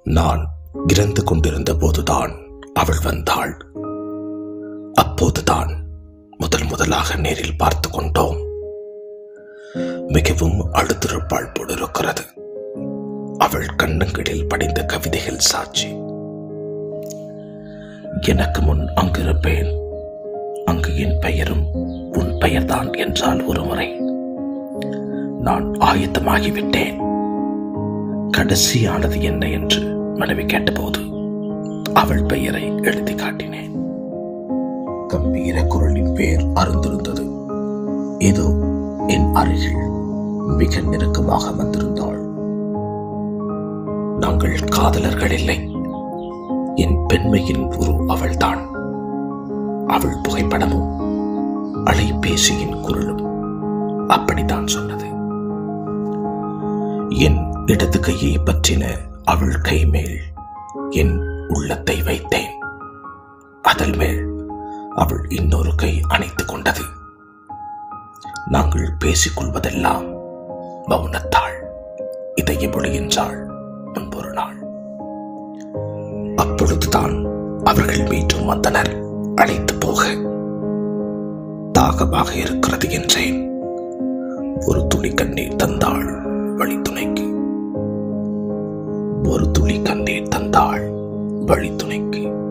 நான் இறந்து கொண்டிருந்த போதுதான் அவள் வந்தாள் அப்போதுதான் முதல் முதலாக நேரில் பார்த்து கொண்டோம் மிகவும் அழுத்திருப்பாள் போலிருக்கிறது அவள் கண்ணங்களில் படிந்த கவிதைகள் சாட்சி எனக்கு முன் அங்கிருப்பேன் அங்கு என் பெயரும் உன் பெயர்தான் என்றால் ஒரு முறை நான் ஆயத்தமாகிவிட்டேன் கடைசியானது என்ன என்று மனைவி கேட்டபோது அவள் பெயரை எழுதி காட்டினேன் கம்பீர குரலின் பெயர் அருந்திருந்தது ஏதோ என் அருகில் மிக நெருக்கமாக வந்திருந்தாள் நாங்கள் காதலர்கள் இல்லை என் பெண்மையின் உரு அவள்தான் அவள் புகைப்படமும் அலைபேசியின் குரலும் அப்படித்தான் சொன்னது என் இடது கையை பற்றின அவள் கை மேல் என் உள்ளத்தை வைத்தேன் அதன் மேல் அவள் இன்னொரு கை அணைத்துக் கொண்டது நாங்கள் பேசிக் கொள்வதெல்லாம் மௌனத்தாள் இதய மொழியின்றாள் முன்பொரு நாள் அப்பொழுதுதான் அவர்கள் மீண்டும் வந்தனர் அழைத்து போக தாகமாக இருக்கிறது என்றேன் ஒரு துளி கண்ணீர் தந்தாள் வழித்துணைக்கு ஒரு துளி கண்ணீர் தந்தாள் வழித்துணைக்கு